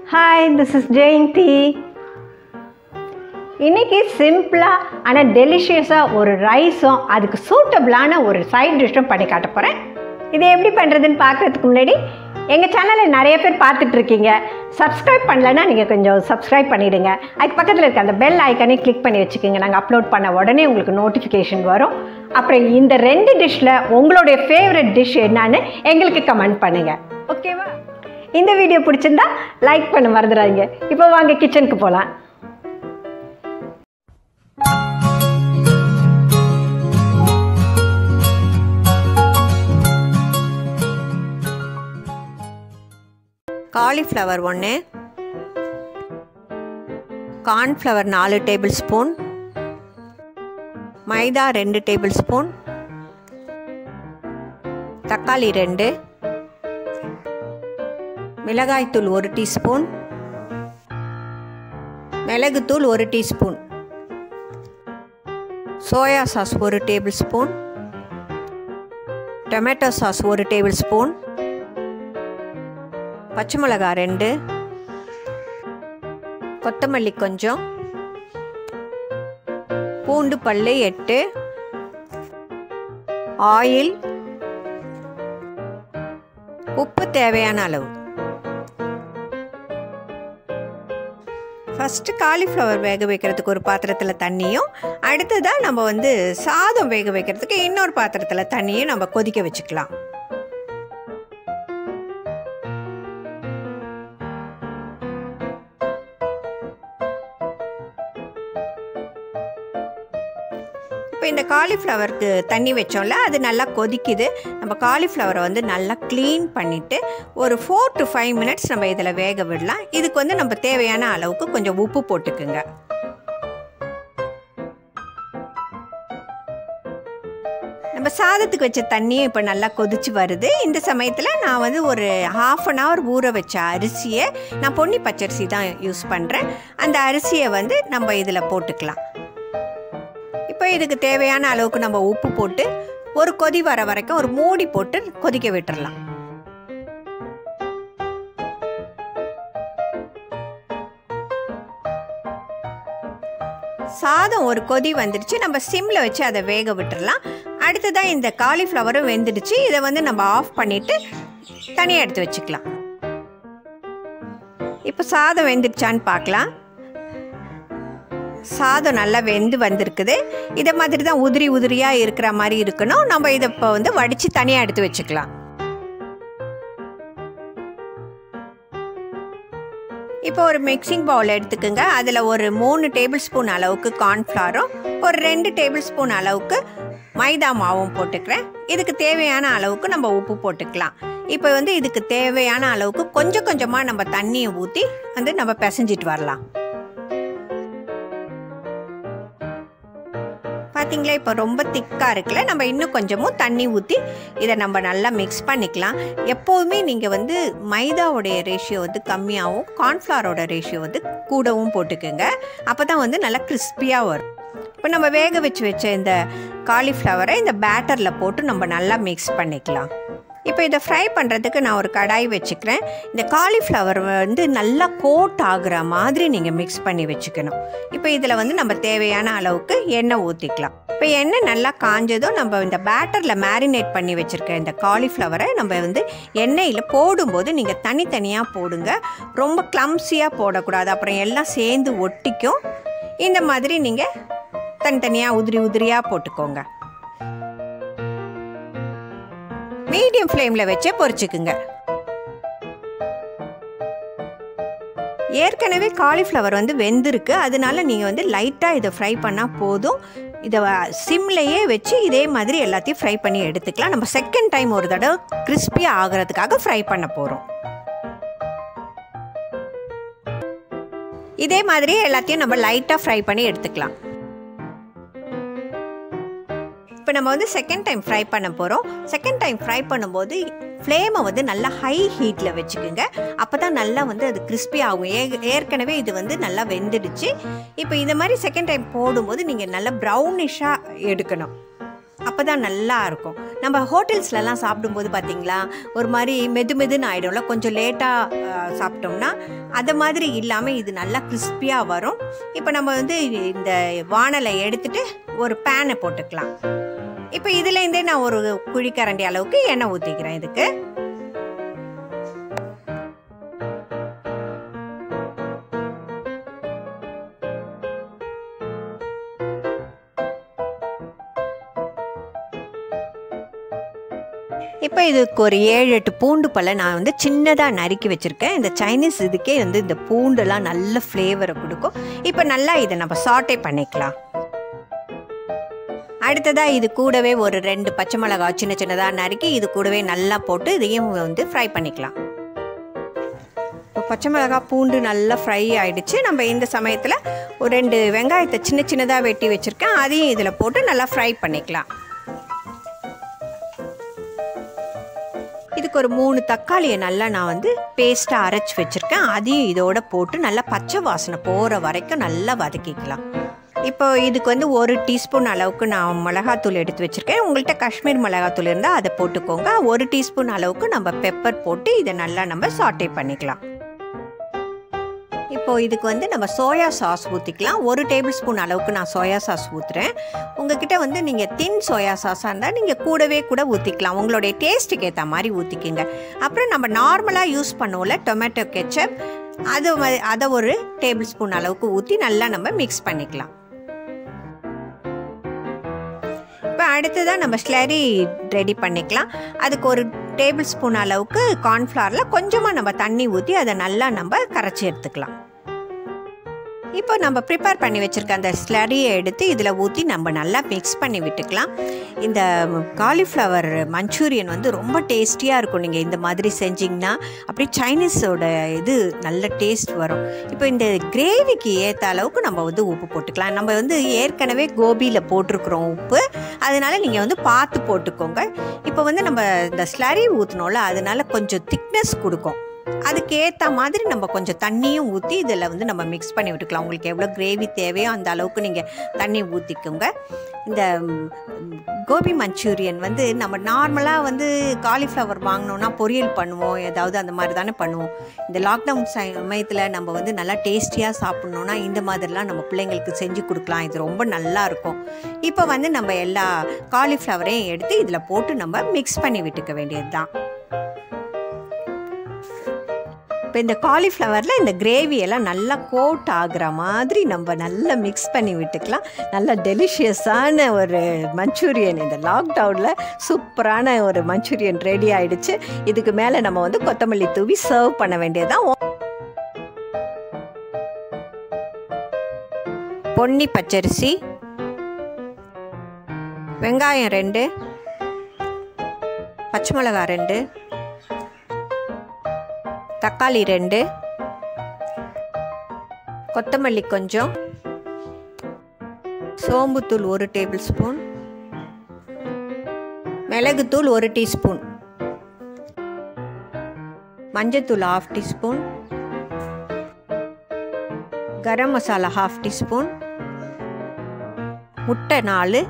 hi this is Jayanthi இன்னைக்கு சிம்பிளாக ஆனால் டெலிஷியஸாக ஒரு ரைஸும் அதுக்கு சூட்டபிளான ஒரு சைட் டிஷ்ஷும் பண்ணி காட்ட போகிறேன் இதை எப்படி பண்ணுறதுன்னு பார்க்குறதுக்கு முன்னாடி எங்கள் சேனலை நிறைய பேர் பார்த்துட்டு இருக்கீங்க சப்ஸ்கிரைப் பண்ணலைன்னா நீங்கள் கொஞ்சம் சப்ஸ்கிரைப் பண்ணிவிடுங்க அதுக்கு பக்கத்தில் இருக்க அந்த பெல் ஐக்கானே கிளிக் பண்ணி வச்சுக்கோங்க நாங்கள் அப்லோட் பண்ண உடனே உங்களுக்கு நோட்டிஃபிகேஷன் வரும் அப்புறம் இந்த ரெண்டு டிஷ்ஷில் உங்களுடைய ஃபேவரட் டிஷ் என்னன்னு எங்களுக்கு கமெண்ட் பண்ணுங்கள் ஓகேவா இந்த வீடியோ பிடிச்சிருந்தா லைக் பண்ண மறந்துடாதீங்க இப்போ வாங்க கிச்சனுக்கு போகலாம் காலிஃப்ளவர் ஒன்று கார்ன்ஃப்ளவர் நாலு டேபிள் ஸ்பூன் மைதா ரெண்டு டேபிள் ஸ்பூன் தக்காளி ரெண்டு மிளகாய்த்தூள் ஒரு டீஸ்பூன் மிளகுத்தூள் ஒரு டீஸ்பூன் சோயா சாஸ் ஒரு டேபிள் ஸ்பூன் டொமேட்டோ சாஸ் ஒரு டேபிள் ஸ்பூன் பச்சை மிளகா ரெண்டு கொத்தமல்லி கொஞ்சம் பூண்டு பல்லு எட்டு ஆயில் உப்பு தேவையான அளவு ஃபஸ்ட்டு காலிஃப்ளவர் வேக வைக்கிறதுக்கு ஒரு பாத்திரத்தில் தண்ணியும் அடுத்ததாக நம்ம வந்து சாதம் வேக வைக்கிறதுக்கு இன்னொரு பாத்திரத்தில் தண்ணியும் நம்ம கொதிக்க வச்சுக்கலாம் இப்போ இந்த காலிஃப்ளவருக்கு தண்ணி வச்சோம்ல அது நல்லா கொதிக்குது நம்ம காலிஃப்ளவரை வந்து நல்லா க்ளீன் பண்ணிவிட்டு ஒரு ஃபோர் டு ஃபைவ் மினிட்ஸ் நம்ம இதில் வேக விடலாம் இதுக்கு வந்து நம்ம தேவையான அளவுக்கு கொஞ்சம் உப்பு போட்டுக்குங்க நம்ம சாதத்துக்கு வச்ச தண்ணியும் இப்போ நல்லா கொதிச்சு வருது இந்த சமயத்தில் நான் வந்து ஒரு ஹாஃப் அன் ஹவர் ஊற வச்ச அரிசியை நான் பொன்னி பச்சரிசி தான் யூஸ் பண்ணுறேன் அந்த அரிசியை வந்து நம்ம இதில் போட்டுக்கலாம் இப்போ இதுக்கு தேவையான அளவுக்கு நம்ம உப்பு போட்டு ஒரு கொதி வர வரைக்கும் ஒரு மூடி போட்டு கொதிக்க விட்டுறலாம் சாதம் ஒரு கொதி வந்துடுச்சு நம்ம சிம்மில் வச்சு அதை வேக விட்டுறலாம் அடுத்ததாக இந்த காலிஃப்ளவரும் வெந்துடுச்சு இதை வந்து நம்ம ஆஃப் பண்ணிவிட்டு தனியாக எடுத்து வச்சுக்கலாம் இப்போ சாதம் வெந்துடுச்சான்னு பார்க்கலாம் சாதம் நல்லா வெந்து வந்திருக்குது இதை மாதிரி தான் உதிரி உதிரியாக இருக்கிற மாதிரி இருக்கணும் நம்ம இதை இப்போ வந்து வடித்து தனியாக எடுத்து வச்சுக்கலாம் இப்போ ஒரு மிக்சிங் பவுல் எடுத்துக்கோங்க அதில் ஒரு மூணு டேபிள் ஸ்பூன் அளவுக்கு கார்ன்ஃப்ளாரும் ஒரு ரெண்டு டேபிள் ஸ்பூன் அளவுக்கு மைதா மாவும் போட்டுக்கிறேன் இதுக்கு தேவையான அளவுக்கு நம்ம உப்பு போட்டுக்கலாம் இப்போ வந்து இதுக்கு தேவையான அளவுக்கு கொஞ்சம் கொஞ்சமாக நம்ம தண்ணியை ஊற்றி வந்து நம்ம பிசைஞ்சிட்டு வரலாம் பார்த்தீங்களா இப்போ ரொம்ப திக்காக இருக்குல்ல நம்ம இன்னும் கொஞ்சமும் தண்ணி ஊற்றி இதை நம்ம நல்லா மிக்ஸ் பண்ணிக்கலாம் எப்போதுமே நீங்கள் வந்து மைதாவுடைய ரேஷியோ வந்து கம்மியாகவும் கார்ன்ஃப்ளவரோட ரேஷியோ வந்து கூடவும் போட்டுக்கோங்க அப்போ தான் வந்து நல்லா கிறிஸ்பியாக வரும் இப்போ நம்ம வேக வச்சு வச்ச இந்த காலிஃப்ளவரை இந்த பேட்டரில் போட்டு நம்ம நல்லா மிக்ஸ் பண்ணிக்கலாம் இப்போ இதை ஃப்ரை பண்ணுறதுக்கு நான் ஒரு கடாய் வச்சுக்கிறேன் இந்த காலிஃப்ளவர் வந்து நல்லா கோட் ஆகுற மாதிரி நீங்கள் மிக்ஸ் பண்ணி வச்சுக்கணும் இப்போ இதில் வந்து நம்ம தேவையான அளவுக்கு எண்ணெய் ஊற்றிக்கலாம் இப்போ எண்ணெய் நல்லா காஞ்சதும் நம்ம இந்த பேட்டரில் மேரினேட் பண்ணி வச்சுருக்க இந்த காலிஃப்ளவரை நம்ம வந்து எண்ணெயில் போடும்போது நீங்கள் தனித்தனியாக போடுங்க ரொம்ப க்ளம்ஸியாக போடக்கூடாது அப்புறம் எல்லாம் சேர்ந்து ஒட்டிக்கும் இந்த மாதிரி நீங்கள் தனித்தனியாக உதிரி உதிரியாக போட்டுக்கோங்க மீடியம் ஃப்ளேமில் வச்சே பொரிச்சுக்குங்க ஏற்கனவே காலிஃப்ளவர் வந்து வெந்திருக்கு அதனால நீங்கள் வந்து லைட்டாக இதை ஃப்ரை பண்ணால் போதும் இதை சிம்லையே வச்சு இதே மாதிரி எல்லாத்தையும் ஃப்ரை பண்ணி எடுத்துக்கலாம் நம்ம செகண்ட் டைம் ஒரு தடவை கிறிஸ்பியாக ஆகிறதுக்காக ஃப்ரை பண்ண போகிறோம் இதே மாதிரி எல்லாத்தையும் நம்ம லைட்டாக ஃப்ரை பண்ணி எடுத்துக்கலாம் இப்போ நம்ம வந்து செகண்ட் டைம் ஃப்ரை பண்ண போகிறோம் செகண்ட் டைம் ஃப்ரை பண்ணும்போது ஃப்ளேமை வந்து நல்லா ஹை ஹீட்டில் வச்சுக்கோங்க அப்போ தான் நல்லா வந்து அது கிறிஸ்பி ஆகும் ஏ ஏற்கனவே இது வந்து நல்லா வெந்துடுச்சு இப்போ இந்த மாதிரி செகண்ட் டைம் போடும்போது நீங்கள் நல்லா ப்ரௌனிஷாக எடுக்கணும் அப்போ தான் நல்லா இருக்கும் நம்ம ஹோட்டல்ஸ்லலாம் சாப்பிடும்போது பார்த்தீங்களா ஒரு மாதிரி மெது மெதுன்னு ஆகிடும்ல கொஞ்சம் லேட்டாக சாப்பிட்டோம்னா அந்த மாதிரி இல்லாமல் இது நல்லா கிறிஸ்பியாக வரும் இப்போ நம்ம வந்து இந்த வானலை எடுத்துட்டு ஒரு பேனை போட்டுக்கலாம் இப்போ இதுலேருந்தே நான் ஒரு குழிக்கரண்டி அளவுக்கு எண்ணெய் ஊற்றிக்கிறேன் இதுக்கு இப்போ இதுக்கு ஒரு ஏழு எட்டு பூண்டு பல்ல நான் வந்து சின்னதாக நறுக்கி வச்சுருக்கேன் இந்த சைனீஸ் இதுக்கே வந்து இந்த பூண்டெல்லாம் நல்ல ஃப்ளேவரை கொடுக்கும் இப்போ நல்லா இதை நம்ம சாட்டே பண்ணிக்கலாம் அடுத்ததாக இது கூடவே ஒரு ரெண்டு பச்சை மிளகாய் சின்ன சின்னதாக நறுக்கி இது கூடவே நல்லா போட்டு இதையும் வந்து ஃப்ரை பண்ணிக்கலாம் இப்போ பச்சை மிளகாய் பூண்டு நல்லா ஃப்ரை ஆயிடுச்சு நம்ம இந்த சமயத்தில் ஒரு ரெண்டு வெங்காயத்தை சின்ன சின்னதாக வெட்டி வச்சுருக்கேன் அதையும் இதில் போட்டு நல்லா ஃப்ரை பண்ணிக்கலாம் இதுக்கு ஒரு மூணு தக்காளியை நல்லா நான் வந்து பேஸ்ட்டாக அரைச்சி வச்சுருக்கேன் அதையும் இதோட போட்டு நல்லா பச்சை வாசனை போகிற வரைக்கும் நல்லா வதக்கிக்கலாம் இப்போ இதுக்கு வந்து ஒரு டீஸ்பூன் அளவுக்கு நான் மிளகாத்தூள் எடுத்து வச்சுருக்கேன் உங்கள்கிட்ட காஷ்மீர் மிளகாத்தூள் இருந்தால் அதை போட்டுக்கோங்க ஒரு டீஸ்பூன் அளவுக்கு நம்ம பெப்பர் போட்டு இதை நல்லா நம்ம சாட்டே பண்ணிக்கலாம் இப்போ இதுக்கு வந்து நம்ம சோயா சாஸ் ஊற்றிக்கலாம் ஒரு டேபிள் ஸ்பூன் அளவுக்கு நான் சோயா சாஸ் ஊற்றுறேன் உங்ககிட்ட வந்து நீங்கள் தின் சோயா சாஸாக இருந்தால் நீங்கள் கூடவே கூட ஊற்றிக்கலாம் உங்களுடைய டேஸ்ட்டுக்கு ஏற்ற மாதிரி ஊற்றிக்கிங்க அப்புறம் நம்ம நார்மலாக யூஸ் பண்ணுவோம்ல டொமேட்டோ கெச்சப் அது வ- அதை ஒரு டேபிள் ஸ்பூன் அளவுக்கு ஊற்றி நல்லா நம்ம மிக்ஸ் பண்ணிக்கலாம் இப்போ அடுத்ததாக நம்ம ஸ்லரி ரெடி பண்ணிக்கலாம் அதுக்கு ஒரு டேபிள் ஸ்பூன் அளவுக்கு கார்ன்ஃப்ளவரில் கொஞ்சமாக நம்ம தண்ணி ஊற்றி அதை நல்லா நம்ம கரைச்சி எடுத்துக்கலாம் இப்போ நம்ம ப்ரிப்பேர் பண்ணி வச்சுருக்க அந்த ஸ்லரியை எடுத்து இதில் ஊற்றி நம்ம நல்லா மிக்ஸ் பண்ணி விட்டுக்கலாம் இந்த காலிஃப்ளவர் மஞ்சூரியன் வந்து ரொம்ப டேஸ்டியாக இருக்கும் நீங்கள் இந்த மாதிரி செஞ்சிங்கன்னா அப்படியே சைனீஸோட இது நல்ல டேஸ்ட் வரும் இப்போ இந்த கிரேவிக்கு ஏற்ற அளவுக்கு நம்ம வந்து உப்பு போட்டுக்கலாம் நம்ம வந்து ஏற்கனவே கோபியில் போட்டிருக்கிறோம் உப்பு அதனால நீங்கள் வந்து பார்த்து போட்டுக்கோங்க இப்போ வந்து நம்ம இந்த ஸ்லரி ஊற்றினோம்ல அதனால கொஞ்சம் திக்னஸ் கொடுக்கும் அதுக்கு ஏற்ற மாதிரி நம்ம கொஞ்சம் தண்ணியும் ஊற்றி இதில் வந்து நம்ம மிக்ஸ் பண்ணி விட்டுக்கலாம் உங்களுக்கு எவ்வளோ கிரேவி தேவையோ அந்த அளவுக்கு நீங்கள் தண்ணி ஊற்றிக்கோங்க இந்த ம், கோபி மஞ்சூரியன் வந்து நம்ம நார்மலாக வந்து காலிஃப்ளவர் வாங்கினோன்னா பொரியல் பண்ணுவோம் ஏதாவது அந்த மாதிரி தானே பண்ணுவோம் இந்த லாக்டவுன் சமயத்தில் நம்ம வந்து நல்லா டேஸ்டியாக சாப்பிட்ணுன்னா இந்த மாதிரிலாம் நம்ம பிள்ளைங்களுக்கு செஞ்சு கொடுக்கலாம் இது ரொம்ப நல்லா இருக்கும் இப்போ வந்து நம்ம எல்லா காலிஃப்ளவரையும் எடுத்து இதில் போட்டு நம்ம மிக்ஸ் பண்ணி விட்டுக்க வேண்டியது தான் இப்போ இந்த காலிஃப்ளவரில் இந்த கிரேவி எல்லாம் நல்லா கோட் ஆகுற மாதிரி நம்ம நல்லா மிக்ஸ் பண்ணி விட்டுக்கலாம் நல்ல டெலிஷியஸான ஒரு மஞ்சூரியன் இந்த லாக்டவுனில் சூப்பரான ஒரு மஞ்சூரியன் ரெடி ஆயிடுச்சு இதுக்கு மேலே நம்ம வந்து கொத்தமல்லி தூவி சர்வ் பண்ண வேண்டியதுதான் பொன்னி பச்சரிசி வெங்காயம் ரெண்டு பச்சை மிளகாய் ரெண்டு தக்காளி ரெண்டு கொத்தமல்லி கொஞ்சம் சோம்புத்தூள் ஒரு டேபிள் ஸ்பூன் மிளகுத்தூள் ஒரு டீஸ்பூன் மஞ்சத்தூள் half teaspoon garam masala half teaspoon முட்டை நாலு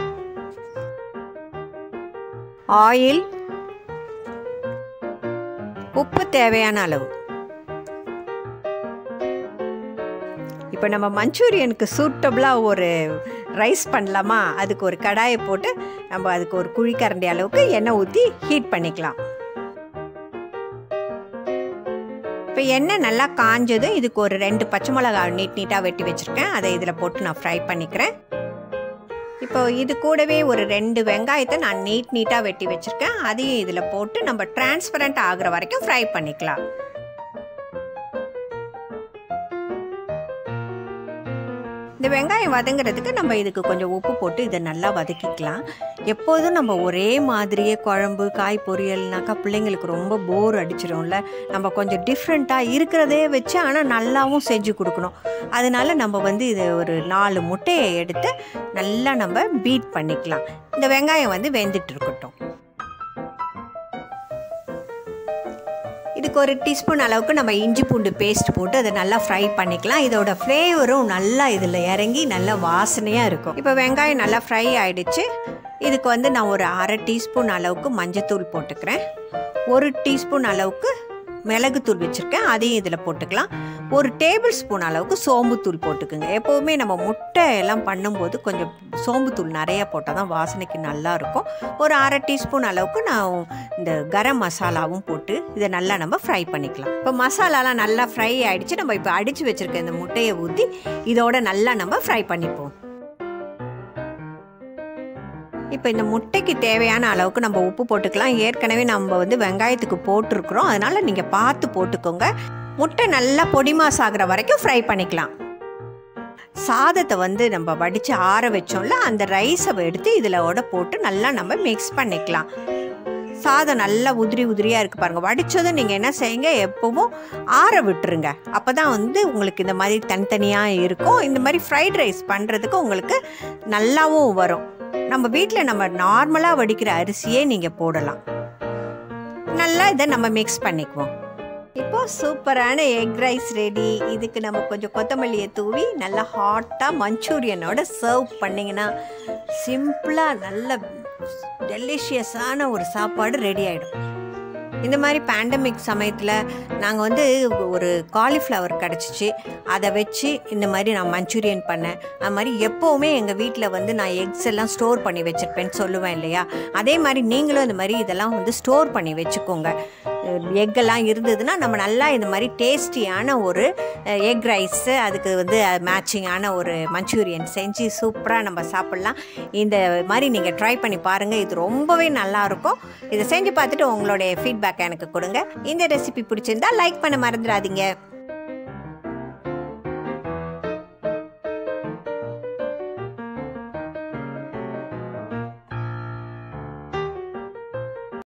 ஆயில் உப்பு தேவையான அளவு இப்போ நம்ம மஞ்சூரியனுக்கு சூட்டபுளாக ஒரு ரைஸ் பண்ணலாமா அதுக்கு ஒரு கடாயை போட்டு நம்ம அதுக்கு ஒரு குழிக்கரண்டி அளவுக்கு எண்ணெய் ஊற்றி ஹீட் பண்ணிக்கலாம் இப்போ எண்ணெய் நல்லா காஞ்சதும் இதுக்கு ஒரு ரெண்டு பச்சை மிளகாய் நீட் நீட்டாக வெட்டி வச்சுருக்கேன் அதை இதில் போட்டு நான் ஃப்ரை பண்ணிக்கிறேன் இப்போ இது கூடவே ஒரு ரெண்டு வெங்காயத்தை நான் நீட் நீட்டாக வெட்டி வச்சுருக்கேன் அதையும் இதில் போட்டு நம்ம டிரான்ஸ்பரண்ட் ஆகுற வரைக்கும் ஃப்ரை பண்ணிக்கலாம் இந்த வெங்காயம் வதங்குறதுக்கு நம்ம இதுக்கு கொஞ்சம் உப்பு போட்டு இதை நல்லா வதக்கிக்கலாம் எப்போதும் நம்ம ஒரே மாதிரியே குழம்பு காய் பொரியல்னாக்கா பிள்ளைங்களுக்கு ரொம்ப போர் அடிச்சிடும்ல நம்ம கொஞ்சம் டிஃப்ரெண்ட்டாக இருக்கிறதே வச்சு ஆனால் நல்லாவும் செஞ்சு கொடுக்கணும் அதனால நம்ம வந்து இது ஒரு நாலு முட்டையை எடுத்து நல்லா நம்ம பீட் பண்ணிக்கலாம் இந்த வெங்காயம் வந்து வெந்துட்டு இருக்கட்டும் இது இதுக்கு ஒரு டீஸ்பூன் அளவுக்கு நம்ம இஞ்சி பூண்டு பேஸ்ட் போட்டு அதை நல்லா ஃப்ரை பண்ணிக்கலாம் இதோட ஃப்ளேவரும் நல்லா இதில் இறங்கி நல்லா வாசனையாக இருக்கும் இப்போ வெங்காயம் நல்லா ஃப்ரை ஆயிடுச்சு இதுக்கு வந்து நான் ஒரு அரை டீஸ்பூன் அளவுக்கு மஞ்சத்தூள் போட்டுக்கிறேன் ஒரு டீஸ்பூன் அளவுக்கு மிளகுத்தூள் வச்சுருக்கேன் அதையும் இதில் போட்டுக்கலாம் ஒரு டேபிள் ஸ்பூன் அளவுக்கு சோம்புத்தூள் போட்டுக்குங்க எப்போவுமே நம்ம முட்டை எல்லாம் பண்ணும்போது கொஞ்சம் சோம்புத்தூள் நிறைய போட்டால் தான் வாசனைக்கு நல்லா இருக்கும் ஒரு அரை டீஸ்பூன் அளவுக்கு நான் இந்த கரம் மசாலாவும் போட்டு இதை நல்லா நம்ம ஃப்ரை பண்ணிக்கலாம் இப்போ மசாலாலாம் நல்லா ஃப்ரை ஆயிடுச்சு நம்ம இப்போ அடித்து வச்சுருக்க இந்த முட்டையை ஊற்றி இதோட நல்லா நம்ம ஃப்ரை பண்ணிப்போம் இப்போ இந்த முட்டைக்கு தேவையான அளவுக்கு நம்ம உப்பு போட்டுக்கலாம் ஏற்கனவே நம்ம வந்து வெங்காயத்துக்கு போட்டிருக்கிறோம் அதனால் நீங்கள் பார்த்து போட்டுக்கோங்க முட்டை நல்லா பொடிமாஸ் ஆகிற வரைக்கும் ஃப்ரை பண்ணிக்கலாம் சாதத்தை வந்து நம்ம வடித்து ஆற வச்சோம்ல அந்த ரைஸை எடுத்து இதில் போட்டு நல்லா நம்ம மிக்ஸ் பண்ணிக்கலாம் சாதம் நல்லா உதிரி உதிரியாக இருக்குது பாருங்கள் வடித்ததும் நீங்கள் என்ன செய்யுங்க எப்பவும் ஆற விட்டுருங்க அப்போ தான் வந்து உங்களுக்கு இந்த மாதிரி தனித்தனியாக இருக்கும் இந்த மாதிரி ஃப்ரைட் ரைஸ் பண்ணுறதுக்கு உங்களுக்கு நல்லாவும் வரும் நம்ம வீட்டில் நம்ம நார்மலாக வடிக்கிற அரிசியே நீங்கள் போடலாம் நல்லா இதை நம்ம மிக்ஸ் பண்ணிக்குவோம் இப்போ சூப்பரான எக் ரைஸ் ரெடி இதுக்கு நம்ம கொஞ்சம் கொத்தமல்லியை தூவி நல்லா ஹாட்டாக மஞ்சூரியனோட சர்வ் பண்ணிங்கன்னா சிம்பிளாக நல்ல டெலிஷியஸான ஒரு சாப்பாடு ரெடி ஆகிடும் இந்த மாதிரி பேண்டமிக் சமயத்தில் நாங்கள் வந்து ஒரு காலிஃப்ளவர் கிடச்சிச்சு அதை வச்சு இந்த மாதிரி நான் மஞ்சூரியன் பண்ணேன் அது மாதிரி எப்போவுமே எங்கள் வீட்டில் வந்து நான் எக்ஸ் எல்லாம் ஸ்டோர் பண்ணி வச்சுருப்பேன்னு சொல்லுவேன் இல்லையா அதே மாதிரி நீங்களும் இந்த மாதிரி இதெல்லாம் வந்து ஸ்டோர் பண்ணி வச்சுக்கோங்க எக்கெல்லாம் இருந்ததுன்னா நம்ம நல்லா இந்த மாதிரி டேஸ்டியான ஒரு எக் ரைஸு அதுக்கு வந்து மேட்சிங்கான ஒரு மஞ்சூரியன் செஞ்சு சூப்பராக நம்ம சாப்பிட்லாம் இந்த மாதிரி நீங்கள் ட்ரை பண்ணி பாருங்கள் இது ரொம்பவே நல்லாயிருக்கும் இதை செஞ்சு பார்த்துட்டு உங்களுடைய ஃபீட்பேக் எனக்கு கொடுங்க இந்த ரெசிபி பிடிச்சிருந்தா லைக் பண்ண மறந்துடாதீங்க